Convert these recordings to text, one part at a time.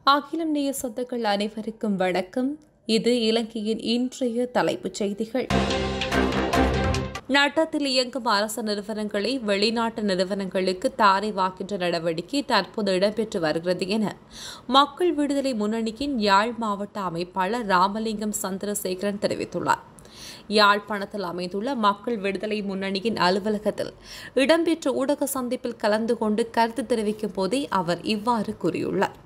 அகிலம் நேய சொந்தங்கள் அனைவருக்கும் வணக்கம் இது இலங்கையின் இன்றைய தலைப்புச் செய்திகள் நட்டத்தில் இயங்கும் அரசு நிறுவனங்களை வெளிநாட்டு நிறுவனங்களுக்கு தாரை வாக்கின்ற நடவடிக்கை தற்போது இடம்பெற்று வருகிறது என மக்கள் விடுதலை முன்னணியின் யாழ் மாவட்ட அமைப்பாளர் ராமலிங்கம் சந்திரசேகரன் தெரிவித்துள்ளார் யாழ்ப்பாணத்தில் அமைந்துள்ள மக்கள் விடுதலை முன்னணியின் அலுவலகத்தில் இடம்பெற்ற ஊடக சந்திப்பில் கலந்து கொண்டு கருத்து தெரிவிக்கும் போதே அவர் இவ்வாறு கூறியுள்ளார்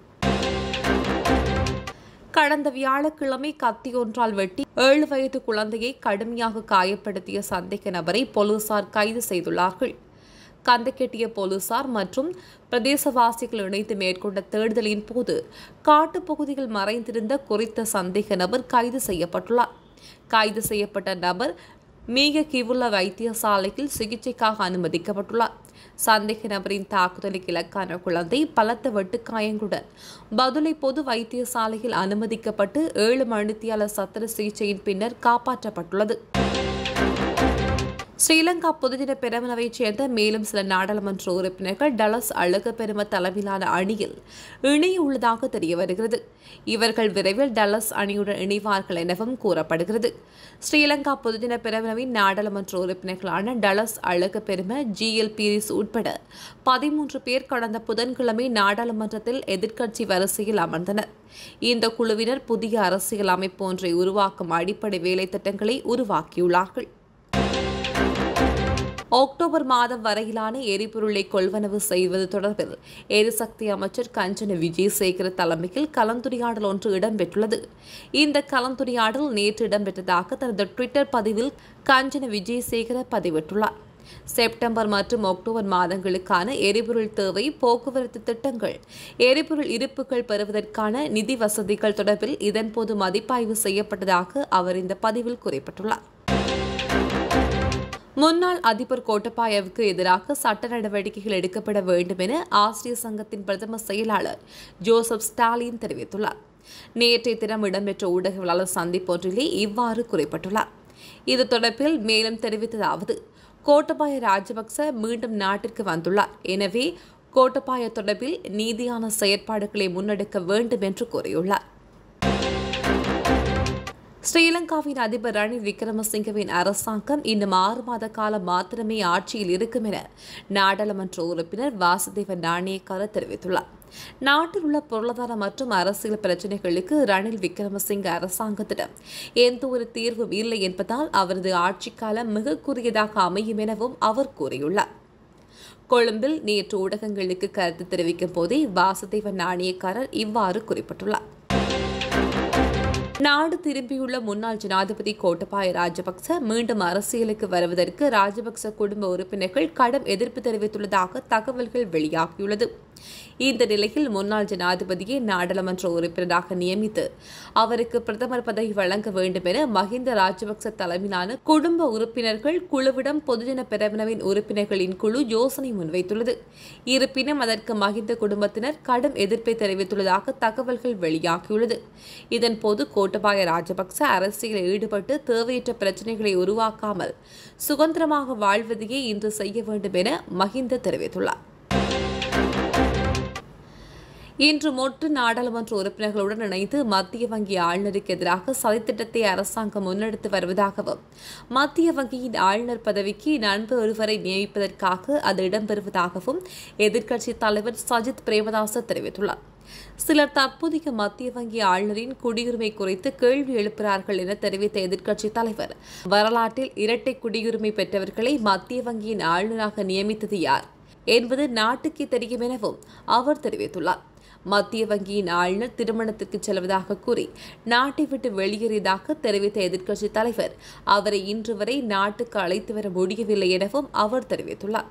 கடந்த வியாழக்கிழமை கத்தியொன்றால் வெட்டி ஏழு வயது குழந்தையை கடுமையாக காயப்படுத்திய சந்தேக நபரை போலீசார் கைது செய்துள்ளார்கள் கந்தக்கெட்டிய போலீசார் மற்றும் பிரதேசவாசிகள் இணைந்து மேற்கொண்ட தேடுதலின் போது காட்டுப்பகுதியில் மறைந்திருந்த குறித்த சந்தேக நபர் கைது செய்யப்பட்டுள்ளார் கைது செய்யப்பட்ட நபர் மீக கிவுள்ள வைத்தியசாலையில் சிகிச்சைக்காக அனுமதிக்கப்பட்டுள்ளார் சந்தேக நபரின் தாக்குதலுக்கு இலக்கான குழந்தை பலத்த வெட்டுக்காயங்களுடன் பதுளை பொது வைத்தியசாலையில் அனுமதிக்கப்பட்டு ஏழு மணித்தியால சத்திர சிகிச்சையின் பின்னர் காப்பாற்றப்பட்டுள்ளது ஸ்ரீலங்கா பொதுஜன பெரமுனவைச் சேர்ந்த மேலும் சில நாடாளுமன்ற உறுப்பினர்கள் டலஸ் அழகு பெரும தலைமையிலான அணியில் இணையுள்ளதாக தெரிய வருகிறது இவர்கள் விரைவில் டலஸ் அணியுடன் இணைவார்கள் எனவும் கூறப்படுகிறது ஸ்ரீலங்கா பொதுஜன பெரமுனவின் நாடாளுமன்ற உறுப்பினர்களான டலஸ் அழகு பெரும ஜி எல் பீரிஸ் உட்பட பதிமூன்று பேர் கடந்த புதன்கிழமை நாடாளுமன்றத்தில் எதிர்க்கட்சி வரிசையில் அமர்ந்தனர் இந்த குழுவினர் புதிய அரசியல் அமைப்பு ஒன்றை உருவாக்கும் அடிப்படை வேலை திட்டங்களை உருவாக்கியுள்ளார்கள் அக்டோபர் மாதம் வரையிலான எரிபொருளை கொள்வனவு செய்வது தொடர்பில் எரிசக்தி அமைச்சர் கஞ்சன விஜயசேகர தலைமையில் கலந்துரையாடல் ஒன்று இடம்பெற்றுள்ளது இந்த கலந்துரையாடல் நேற்று இடம்பெற்றதாக தனது ட்விட்டர் பதிவில் கஞ்சன விஜயசேகர பதிவிட்டுள்ளார் செப்டம்பர் மற்றும் அக்டோபர் மாதங்களுக்கான எரிபொருள் தேவை போக்குவரத்து திட்டங்கள் எரிபொருள் இருப்புகள் பெறுவதற்கான நிதி வசதிகள் தொடர்பில் இதன்போது மதிப்பாய்வு செய்யப்பட்டதாக அவர் இந்த பதிவில் குறிப்பிட்டுள்ளார் முன்னாள் அதிபர் கோட்டபாயவுக்கு எதிராக சட்ட நடவடிக்கைகள் எடுக்கப்பட வேண்டும் என ஆசிரியர் சங்கத்தின் பிரதம செயலாளர் ஜோசப் ஸ்டாலின் தெரிவித்துள்ளார் நேற்றைய தினம் இடம்பெற்ற ஊடகவியலாளர் சந்திப்பொன்றிலே இவ்வாறு குறிப்பிட்டுள்ளார் இது தொடர்பில் மேலும் தெரிவித்ததாவது கோட்டபாய ராஜபக்ச மீண்டும் நாட்டிற்கு வந்துள்ளார் எனவே கோட்டபாய தொடர்பில் நீதியான செயற்பாடுகளை முன்னெடுக்க வேண்டும் என்று கூறியுள்ளார் ஸ்ரீலங்காவின் அதிபர் ரணில் விக்ரமசிங்கவின் அரசாங்கம் இன்னும் ஆறு மாத காலம் மாத்திரமே ஆட்சியில் இருக்கும் என நாடாளுமன்ற உறுப்பினர் வாசுதேவ நாணயக்கார தெரிவித்துள்ளார் நாட்டில் உள்ள பொருளாதார மற்றும் அரசியல் பிரச்சினைகளுக்கு ரணில் விக்ரமசிங்க அரசாங்கத்திடம் எந்த ஒரு தீர்வும் இல்லை என்பதால் அவரது ஆட்சிக்காலம் மிக குறுகியதாக அமையும் எனவும் அவர் கூறியுள்ளார் கொழும்பில் நேற்று ஊடகங்களுக்கு கருத்து தெரிவிக்கும் போதே வாசுதேவ நாணயக்காரர் இவ்வாறு குறிப்பிட்டுள்ளார் நாடு திரும்பியுள்ள முன்னாள் ஜனாதிபதி கோட்டபாய ராஜபக்ச மீண்டும் அரசியலுக்கு வருவதற்கு ராஜபக்ச குடும்ப உறுப்பினர்கள் கடும் எதிர்ப்பு தெரிவித்துள்ளதாக தகவல்கள் வெளியாகியுள்ளது இந்த நிலையில் முன்னாள் ஜனாதிபதியை நாடாளுமன்ற உறுப்பினராக நியமித்து அவருக்கு பிரதமர் பதவி வழங்க வேண்டும் என மஹிந்த ராஜபக்ச தலைமையிலான குடும்ப உறுப்பினர்கள் குழுவிடம் பொதுஜன பெரவினவின் உறுப்பினர்களின் குழு யோசனை முன்வைத்துள்ளது இருப்பினும் அதற்கு மஹிந்த குடும்பத்தினர் கடும் எதிர்ப்பை தெரிவித்துள்ளதாக தகவல்கள் வெளியாகியுள்ளது இதன்போது கோட்டபாய ராஜபக்ச அரசியலில் ஈடுபட்டு தேவையற்ற பிரச்சினைகளை உருவாக்காமல் சுதந்திரமாக வாழ்வதையே இன்று செய்ய வேண்டும் என மஹிந்த தெரிவித்துள்ளார் இன்று மொட்டு நாடாளுமன்ற உறுப்பினர்களுடன் இணைந்து மத்திய வங்கி ஆளுநருக்கு எதிராக சதித்திட்டத்தை அரசாங்கம் முன்னெடுத்து வருவதாகவும் மத்திய வங்கியின் ஆளுநர் பதவிக்கு நண்பர் ஒருவரை நியமிப்பதற்காக அது இடம்பெறுவதாகவும் எதிர்க்கட்சித் தலைவர் சஜித் பிரேமதாச தெரிவித்துள்ளார் சிலர் தற்போதைய மத்திய வங்கி ஆளுநரின் குடியுரிமை குறித்து கேள்வி எழுப்புகிறார்கள் என தெரிவித்த எதிர்க்கட்சித் தலைவர் வரலாற்றில் இரட்டை குடியுரிமை பெற்றவர்களை மத்திய வங்கியின் ஆளுநராக நியமித்தது யார் என்பது நாட்டுக்கே தெரியும் எனவும் அவர் தெரிவித்துள்ளார் மத்திய வங்கியின் ஆளுநர் திருமணத்திற்கு செல்வதாக கூறி நாட்டை விட்டு வெளியேறியதாக தெரிவித்த எதிர்க்கட்சித் தலைவர் அவரை இன்று வரை நாட்டுக்கு அழைத்து வர முடியவில்லை எனவும் அவர் தெரிவித்துள்ளார்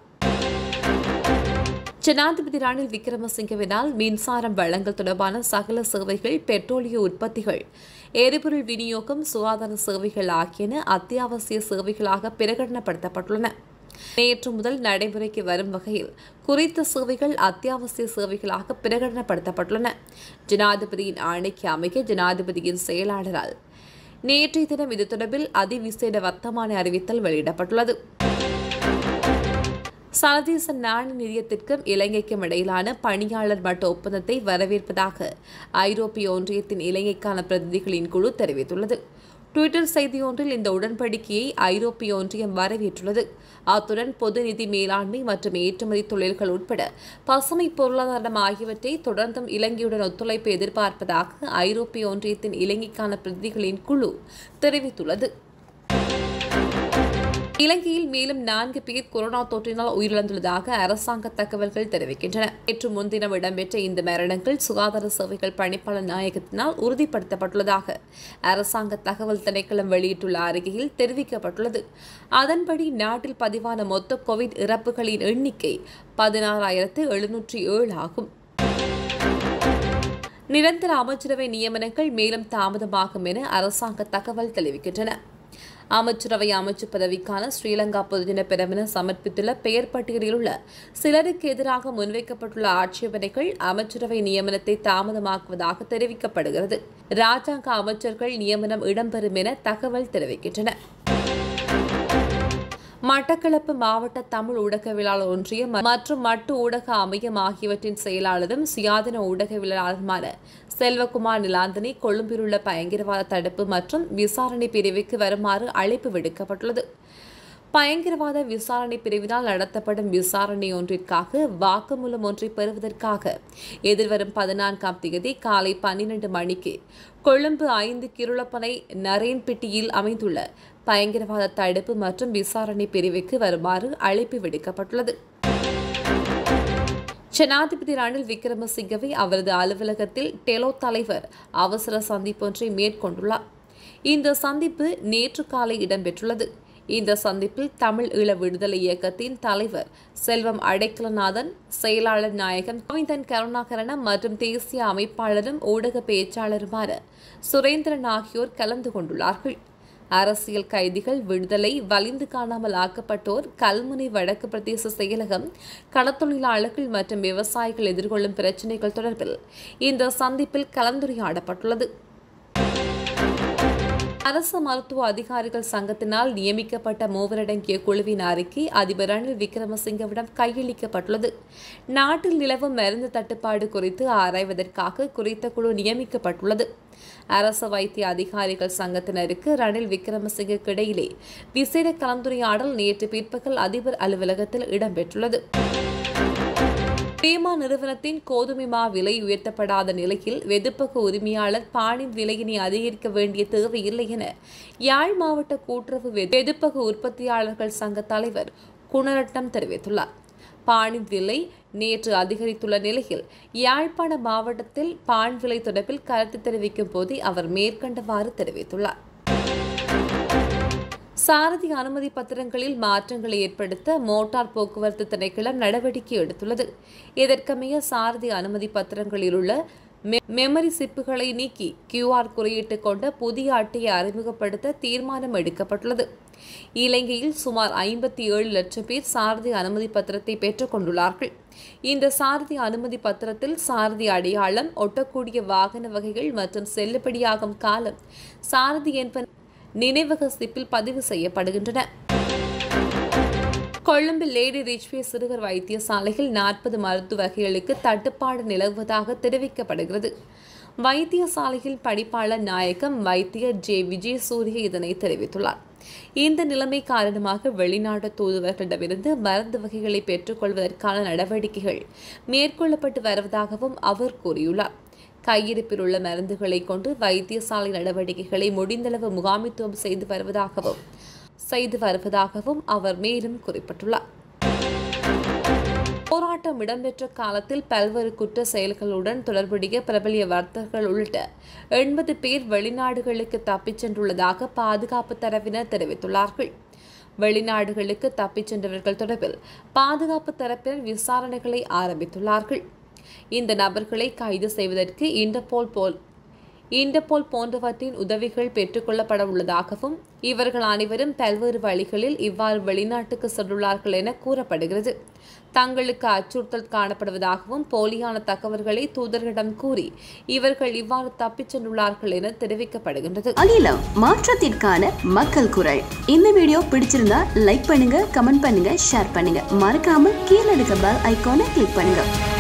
ஜனாதிபதி ரணில் விக்ரமசிங்கவினால் மின்சாரம் வழங்கல் தொடர்பான சகல சேவைகள் பெட்ரோலிய உற்பத்திகள் எரிபொருள் விநியோகம் சுகாதார சேவைகள் ஆகியன அத்தியாவசிய சேவைகளாக பிரகடனப்படுத்தப்பட்டுள்ளன நேற்று முதல் நடைமுறைக்கு வரும் வகையில் குறித்த சேவைகள் அத்தியாவசிய சேவைகளாக பிரகடனப்படுத்தப்பட்டுள்ளன ஜனாதிபதியின் ஆணைக்கு அமைய ஜனாதிபதியின் செயலாளரால் நேற்றைய தினம் இது தொடர்பில் அதிவிசேட வர்த்தமான அறிவித்தல் வெளியிடப்பட்டுள்ளது சர்வதேச நாணய நிதியத்திற்கும் இலங்கைக்கும் இடையிலான பணியாளர் மட்ட ஒப்பந்தத்தை வரவேற்பதாக ஐரோப்பிய ஒன்றியத்தின் இலங்கைக்கான பிரதிநிதிகளின் குழு தெரிவித்துள்ளது டுவிட்டர் செய்தியொன்றில் இந்த உடன்படிக்கையை ஐரோப்பிய ஒன்றியம் வரவேற்றுள்ளது அத்துடன் பொது நிதி மேலாண்மை மற்றும் ஏற்றுமதி தொழில்கள் உட்பட பசுமை பொருளாதாரம் ஆகியவற்றை தொடர்ந்தும் இலங்கையுடன் ஒத்துழைப்பு எதிர்பார்ப்பதாக ஐரோப்பிய ஒன்றியத்தின் இலங்கைக்கான பிரதிநிதிகளின் குழு தெரிவித்துள்ளது இலங்கையில் மேலும் நான்கு பேர் கொரோனா தொற்றினால் உயிரிழந்துள்ளதாக அரசாங்க தகவல்கள் தெரிவிக்கின்றன நேற்று முன்தினம் இடம்பெற்ற இந்த மரணங்கள் சுகாதார சேவைகள் பணிப்பாளர் நாயகத்தினால் உறுதிப்படுத்தப்பட்டுள்ளதாக அரசாங்க தகவல் திணைக்களம் வெளியிட்டுள்ள அறிக்கையில் தெரிவிக்கப்பட்டுள்ளது அதன்படி நாட்டில் பதிவான மொத்த கோவிட் இறப்புகளின் எண்ணிக்கை பதினாறாயிரத்து எழுநூற்றி ஏழு ஆகும் நிரந்தர அமைச்சரவை நியமனங்கள் மேலும் தாமதமாகும் என அரசாங்க தகவல் தெரிவிக்கின்றன அமைச்சரவை அமைச்சு பதவிக்கான ஸ்ரீலங்கா பொதுஜன பெரமுன சமர்ப்பித்துள்ள பெயர் பட்டியலில் உள்ள சிலருக்கு எதிராக முன்வைக்கப்பட்டுள்ள ஆட்சேபனைகள் அமைச்சரவை நியமனத்தை தாமதமாக்குவதாக தெரிவிக்கப்படுகிறது ராஜாங்க அமைச்சர்கள் நியமனம் இடம்பெறும் என தகவல் தெரிவிக்கின்றன மட்டக்களப்பு மாவட்ட தமிழ் ஊடகவியலாளர் ஒன்றியம் மற்றும் மட்டு ஊடக அமையம் ஆகியவற்றின் செயலாளரும் சுயாதீன ஊடகவியலாளருமான செல்வகுமார் நிலாந்தனி கொழும்பில் உள்ள பயங்கரவாத தடுப்பு மற்றும் விசாரணை பிரிவுக்கு வருமாறு அழைப்பு விடுக்கப்பட்டுள்ளது பயங்கரவாத விசாரணை பிரிவினால் நடத்தப்படும் விசாரணை ஒன்றிற்காக வாக்குமூலம் ஒன்றை பெறுவதற்காக எதிர்வரும் பதினான்காம் தேதி காலை பன்னிரண்டு மணிக்கு கொழும்பு ஐந்து கிருளப்பனை நரேன்பிட்டியில் அமைந்துள்ள பயங்கரவாத தடுப்பு மற்றும் விசாரணை பிரிவுக்கு வருமாறு அழைப்பு விடுக்கப்பட்டுள்ளது ஜனாதிபதி ரணில் விக்ரமசிங்கவை அவரது அலுவலகத்தில் டெலோ தலைவர் அவசர சந்திப்பொன்றை மேற்கொண்டுள்ளார் இந்த சந்திப்பு நேற்று காலை இடம்பெற்றுள்ளது இந்த சந்திப்பில் தமிழ் ஈழ விடுதலை இயக்கத்தின் தலைவர் செல்வம் அடைக்கலநாதன் செயலாளர் நாயகம் கோவிந்தன் கருணாகரணம் மற்றும் தேசிய அமைப்பாளரும் ஊடக பேச்சாளருமான சுரேந்திரன் ஆகியோர் கலந்து கொண்டுள்ளார்கள் அரசியல் கைதிகள் விடுதலை வலிந்து காணாமல் ஆக்கப்பட்டோர் கல்முனை வடக்கு பிரதேச செயலகம் கடத்தொழிலாளர்கள் மற்றும் விவசாயிகள் எதிர்கொள்ளும் பிரச்சினைகள் தொடர்பில் இந்த சந்திப்பில் கலந்துரையாடப்பட்டுள்ளது அரசு மருத்துவ அதிகாரிகள் சங்கத்தினால் நியமிக்கப்பட்ட மூவரடங்கிய குழுவின் அறிக்கை அதிபர் ரணில் விக்ரமசிங்கவிடம் கையளிக்கப்பட்டுள்ளது நாட்டில் நிலவும் மருந்து தட்டுப்பாடு குறித்து ஆராய்வதற்காக குறித்த குழு நியமிக்கப்பட்டுள்ளது அரசு வைத்திய அதிகாரிகள் சங்கத்தினருக்கு ரணில் விக்ரமசிங்கக்கு இடையிலே விசேட கலந்துரையாடல் நேற்று பிற்பகல் அதிபர் அலுவலகத்தில் இடம்பெற்றுள்ளது பீமா நிறுவனத்தின் கோதுமை மா விலை உயர்த்தப்படாத நிலையில் வெதுப்பக உரிமையாளர் பானின் விலையினை அதிகரிக்க வேண்டிய தேவையில்லை என யாழ் மாவட்ட கூட்டுறவு வெதுப்பக உற்பத்தியாளர்கள் சங்க தலைவர் குணரட்னம் தெரிவித்துள்ளார் பானின் விலை நேற்று அதிகரித்துள்ள நிலையில் யாழ்ப்பாண மாவட்டத்தில் பான் விலை தொடர்பில் கருத்து தெரிவிக்கும் போது அவர் மேற்கண்டவாறு தெரிவித்துள்ளார் சாரதி அனுமதி பத்திரங்களில் மாற்றங்களை ஏற்படுத்த மோட்டார் போக்குவரத்து திணைக்களம் நடவடிக்கை எடுத்துள்ளது இதற்கமைய சாரதி அனுமதி பத்திரங்களில் உள்ள மெமரி சிப்புகளை நீக்கி கியூஆர் குறியீட்டு கொண்ட புதிய அட்டையை அறிமுகப்படுத்த தீர்மானம் எடுக்கப்பட்டுள்ளது இலங்கையில் சுமார் ஐம்பத்தி ஏழு லட்சம் பேர் சாரதி அனுமதி பத்திரத்தை பெற்றுக் கொண்டுள்ளார்கள் இந்த சாரதி அனுமதி பத்திரத்தில் சாரதி அடையாளம் ஒட்டக்கூடிய வாகன வகைகள் மற்றும் செல்லுபடியாகும் காலம் சாரதி என்பன நினைவக சிப்பில் பதிவு செய்யப்படுகின்றன கொழும்பில் லேடி ரிச்வே சிறுவர் வைத்தியசாலையில் நாற்பது மருத்துவ வகைகளுக்கு தட்டுப்பாடு நிலவுவதாக தெரிவிக்கப்படுகிறது வைத்தியசாலையில் படிப்பாளர் நாயகம் வைத்தியர் ஜே விஜய் சூரிய இதனை தெரிவித்துள்ளார் இந்த நிலைமை காரணமாக வெளிநாட்டு தூதுவர்களிடமிருந்து மருந்து வகைகளை பெற்றுக்கொள்வதற்கான நடவடிக்கைகள் மேற்கொள்ளப்பட்டு வருவதாகவும் அவர் கூறியுள்ளார் கையிருப்பில் உள்ள மருந்துகளை கொண்டு வைத்தியசாலை நடவடிக்கைகளை முடிந்தளவு முகாமித்துவம் செய்து வருவதாகவும் செய்து வருவதாகவும் அவர் மேலும் குறிப்பிட்டுள்ளார் போராட்டம் இடம்பெற்ற காலத்தில் பல்வேறு குற்ற செயல்களுடன் தொடர்புடைய பிரபலிய வர்த்தகர்கள் உள்ளிட்ட எண்பது பேர் வெளிநாடுகளுக்கு தப்பிச் சென்றுள்ளதாக பாதுகாப்பு தரப்பினர் தெரிவித்துள்ளார்கள் வெளிநாடுகளுக்கு தப்பிச் சென்றவர்கள் தொடர்பில் பாதுகாப்பு தரப்பினர் விசாரணைகளை ஆரம்பித்துள்ளார்கள் இந்த நபர்களை கைது செய்வதற்கு இன்டர்போல் போல் இண்டர்போல் போன்றவற்றின் உதவிகள் பெற்றுக்கொள்ளப்பட உள்ளதாகவும் இவர்கள் அனைவரும் பல்வேறு வழிகளில் இவ்வாறு வெளிநாட்டுக்கு சென்றுள்ளார்கள் என கூறப்படுகிறது தங்களுக்கு அச்சுறுத்தல் காணப்படுவதாகவும் போலியான தகவல்களை தூதர்களிடம் கூறி இவர்கள் இவ்வாறு தப்பிச் சென்றுள்ளார்கள் என தெரிவிக்கப்படுகின்றது அகிலம் மாற்றத்திற்கான மக்கள் குரல் இந்த வீடியோ பிடிச்சிருந்தா லைக் பண்ணுங்க கமெண்ட் பண்ணுங்க ஷேர் பண்ணுங்க மறக்காம கீழே இருக்க பெல் ஐகானை கிளிக் பண்ணுங்க